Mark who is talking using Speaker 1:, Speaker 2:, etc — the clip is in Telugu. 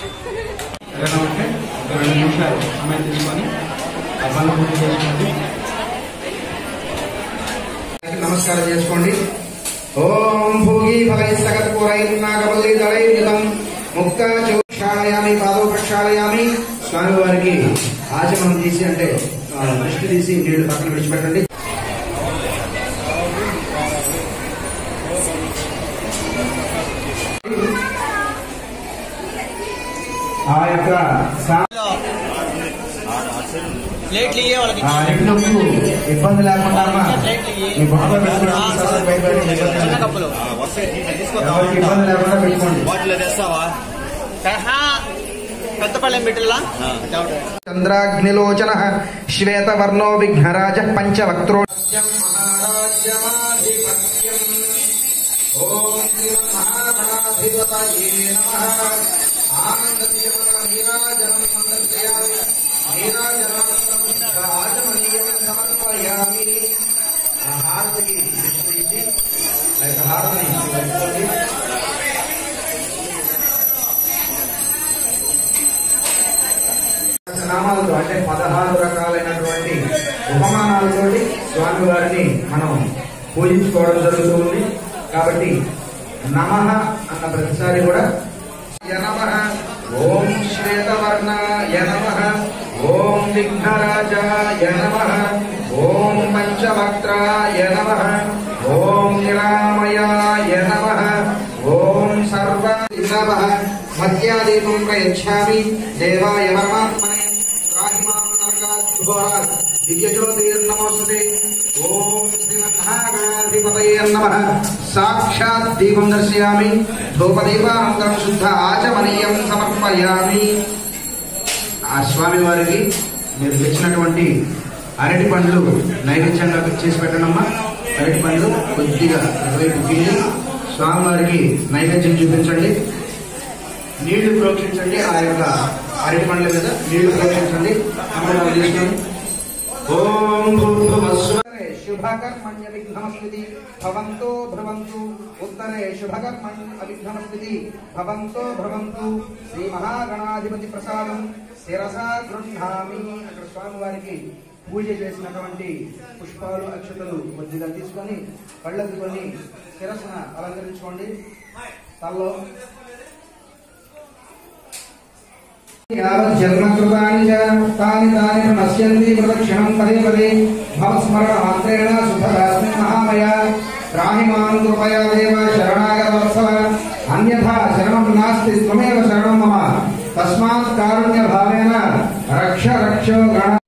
Speaker 1: ఏదైనా ఉంటే ఒక రెండు నిమిషాలు సమయం తీసుకొని ఆ పనులు పూర్తి చేసుకోండి నమస్కారం చేసుకోండి ఓం భూగి ఫలై సగత్పురై నాగవల్లి దళైతం ముక్త ప్రక్షాళయామి పాదో ప్రక్షాళయామి స్వామి వారికి ఆచమనం తీసి అంటే ఆ, దృష్టి తీసి నీళ్లు పక్కన విడిచిపెట్టండి ఆ యొక్క సా-
Speaker 2: ప్లేట్లు ఇయ్యే వాళ్ళకి
Speaker 1: ఆ అరటినొప్పు ఇబ్బంది లేకుండా అమ్మా, మీ బొమ్మలో పెట్టుకోవడానికి
Speaker 2: ఆ,
Speaker 1: సరస్వతి బయట పెట్టి
Speaker 2: చిన్న
Speaker 1: నిలబెట్టండి.
Speaker 2: కప్పులు
Speaker 1: ఎవరికి ఇబ్బంది లేకుండా పెట్టుకోండి
Speaker 3: బాటిల్ తెస్తావా
Speaker 2: ఆహా, పెద్ద పళ్ళెం పెట్టిల్లా
Speaker 1: చంద్రాగ్నిలోచన శ్వేతవర్ణో విఘ్నరాజ పంచవక్త్రో నామాలతో అంటే పదహారు రకాలైనటువంటి ఉపమానాలతోటి స్వామి వారిని మనం పూజించుకోవడం జరుగుతుంది కాబట్టి నమ అన్న ప్రతిసారి కూడా యనమ ఓం శ్వేతవర్ణ యనమ ఓం విఘ్నరాజ యనమ ఓం పంచవక్త్ర యనమ ఓం నిరామయ యనమ ఓం సర్వ నమ మధ్యాదీపం ప్రయచ్చామి దేవాయ పరమాత్మనే రాహిమాం నరకాద్ఘోరాత్ దివ్యజ్యోతిర్నమోస్తుతే ఓం శ్రీమన్నాగణాధిపతయే నమః సాక్షాత్ దీపం దర్శయామి ధూపదీపానంతరం శుద్ధ ఆచమనీయం సమర్పయామి ఆ స్వామి వారికి మీరు తెచ్చినటువంటి అరటి పండ్లు నైవేద్యంగా చేసి పెట్టడమ్మా అరటి పండ్లు కొద్దిగా అటువైపు గిల్లి స్వామివారికి నైవేద్యం చూపించండి నీళ్లు ప్రోక్షించండి ఆ యొక్క అరటి పండ్ల మీద నీళ్లు ప్రోక్షించండి అమ్మవారు తీసుకొని ఓం భూర్భువస్వరే శుభకర్మణ్య విఘ్నమస్మితి భవంతో భ్రవంతు ఉత్తరే శుభకర్మణ్య అవిఘ్నమస్మితి భవంతో భ్రవంతు శ్రీ మహాగణాధిపతి ప్రసాదం శిరసా గృహామి అక్కడ స్వామివారికి పూజ చేసినటువంటి పుష్పాలు అక్షతలు కొద్దిగా తీసుకొని కళ్ళద్దుకొని శిరస్సున అలంకరించుకోండి తల్లో జన్మకృతాని చ తాని తాని నశ్యంతి ప్రదక్షిణం పదే పదే భవస్మరణ మాత్రేణ సుఖదాస్మిన్ మహామయ రాహి మాం కృపయా దేవ శరణాగత వత్సవ అన్యథా శరణం నాస్తి త్వమేవ శరణం మమ తస్మాత్ కారుణ్య భావేన రక్ష రక్షో గణ